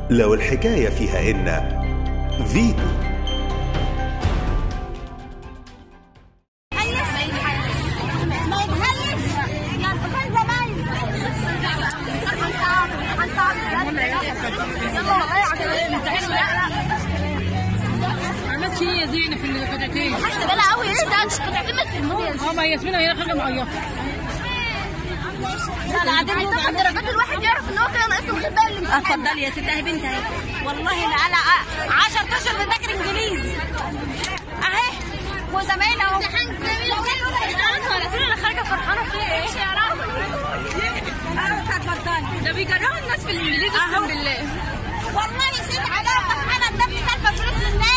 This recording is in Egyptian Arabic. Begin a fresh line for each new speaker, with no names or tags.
لو الحكاية فيها إن فيتو
عملت ايه يا زينب في القطعتين؟
حاسه بالها قوي ايه ده مش قطعتين ما تفهموش
اه ما ياسمين هي حاجه معيطه
لا لا عادي هيطلع درجات الواحد يعرف ان هو كده ناقصه غير باقي الامتحان
اتفضلي يا ست اهي بنت اهي والله انا انا 10 اشهر بذاكر انجليزي اهي وزمايلي اهو
امتحان جميل على طول انا خارجه فرحانه فيه ايه يا رب
اتفضلي
ده بيجرحوا الناس في الانجليزي اقسم بالله
والله يا ست انا فرحانه ان ابني سالفه فلوس للناس